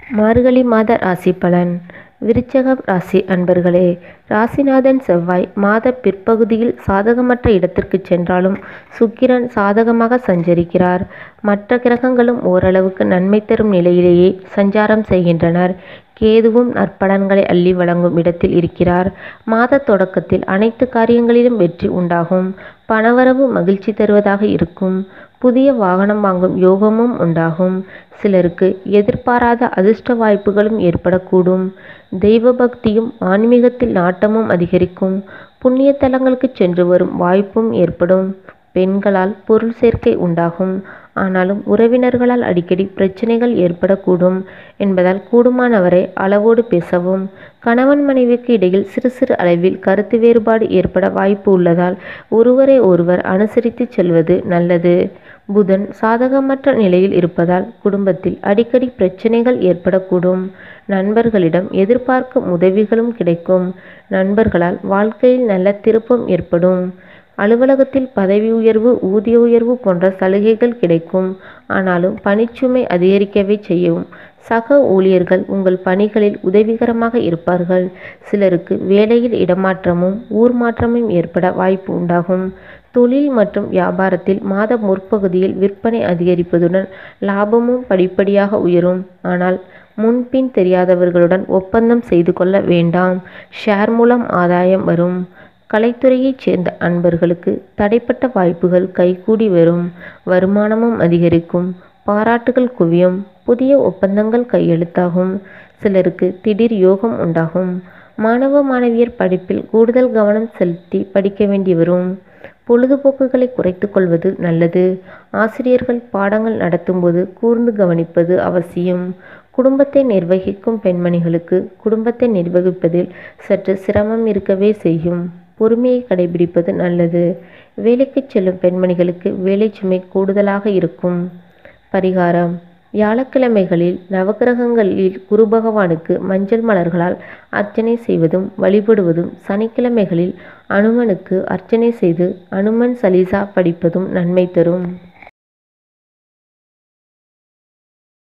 மார்கழி மாத ராசி பலன் விருச்சிகம் ராசி அன்பர்களே ராசிநாதன் செவ்வாய் மாத பிற்பகுதியில் சாதகமற்ற இடத்திற்கு சென்றாலும் சுக்கிரன் சாதகமாக சஞ்சரிக்கிறார் மற்ற கிரகங்களும் ஓரளவுக்கு நன்மை தரும் நிலையிலேயே சஞ்சாரம் செய்கின்றனர் கேதுவும் நற்பலன்களை அள்ளி வழங்கும் இடத்தில் இருக்கிறார் மாத தொடக்கத்தில் அனைத்து காரியங்களிலும் வெற்றி உண்டாகும் பணவரவு மகிழ்ச்சி தருவதாக இருக்கும் புதிய வாகனம் வாங்கும் யோகமும் உண்டாகும் சிலருக்கு எதிர்பாராத அதிர்ஷ்ட வாய்ப்புகளும் ஏற்படக்கூடும் தெய்வ பக்தியும் ஆன்மீகத்தில் நாட்டமும் அதிகரிக்கும் புண்ணிய தலங்களுக்கு சென்று வரும் வாய்ப்பும் ஏற்படும் பெண்களால் பொருள் சேர்க்கை உண்டாகும் ஆனாலும் உறவினர்களால் அடிக்கடி பிரச்சனைகள் ஏற்படக்கூடும் என்பதால் கூடுமானவரை அளவோடு பேசவும் கணவன் மனைவிக்கு இடையில் சிறு சிறு அளவில் கருத்து வேறுபாடு ஏற்பட வாய்ப்பு உள்ளதால் ஒருவரை ஒருவர் அனுசரித்து செல்வது நல்லது புதன் சாதகமற்ற நிலையில் இருப்பதால் குடும்பத்தில் அடிக்கடி பிரச்சனைகள் ஏற்படக்கூடும் நண்பர்களிடம் எதிர்பார்க்கும் உதவிகளும் கிடைக்கும் நண்பர்களால் வாழ்க்கையில் நல்ல திருப்பம் ஏற்படும் அலுவலகத்தில் பதவி உயர்வு ஊதிய உயர்வு போன்ற சலுகைகள் கிடைக்கும் ஆனாலும் பணிச்சுமை அதிகரிக்கவே செய்யும் சக ஊழியர்கள் உங்கள் பணிகளில் உதவிகரமாக இருப்பார்கள் சிலருக்கு வேலையில் இடமாற்றமும் ஊர் மாற்றமும் ஏற்பட வாய்ப்பு உண்டாகும் தொழில் மற்றும் வியாபாரத்தில் மாத முற்பகுதியில் விற்பனை அதிகரிப்பதுடன் லாபமும் படிப்படியாக உயரும் ஆனால் முன்பின் தெரியாதவர்களுடன் ஒப்பந்தம் செய்து கொள்ள வேண்டாம் ஷேர் மூலம் ஆதாயம் வரும் கலைத்துறையைச் சேர்ந்த அன்பர்களுக்கு தடைப்பட்ட வாய்ப்புகள் கைகூடி வரும் வருமானமும் அதிகரிக்கும் பாராட்டுகள் குவியும் புதிய ஒப்பந்தங்கள் கையெழுத்தாகும் சிலருக்கு திடீர் யோகம் உண்டாகும் மாணவ மாணவியர் படிப்பில் கூடுதல் கவனம் செலுத்தி படிக்க வேண்டி வரும் பொழுதுபோக்குகளை குறைத்து கொள்வது நல்லது ஆசிரியர்கள் பாடங்கள் நடத்தும்போது கூர்ந்து கவனிப்பது அவசியம் குடும்பத்தை நிர்வகிக்கும் பெண்மணிகளுக்கு குடும்பத்தை நிர்வகிப்பதில் சற்று சிரமம் இருக்கவே செய்யும் பொறுமையை கடைபிடிப்பது நல்லது வேலைக்கு செல்லும் பெண்மணிகளுக்கு வேலை சுமை கூடுதலாக இருக்கும் பரிகாரம் வியாழக்கிழமைகளில் நவகிரகங்களில் குரு பகவானுக்கு மஞ்சள் மலர்களால் அர்ச்சனை செய்வதும் வழிபடுவதும் சனிக்கிழமைகளில் அனுமனுக்கு அர்ச்சனை செய்து அனுமன் சலீசா படிப்பதும் நன்மை தரும்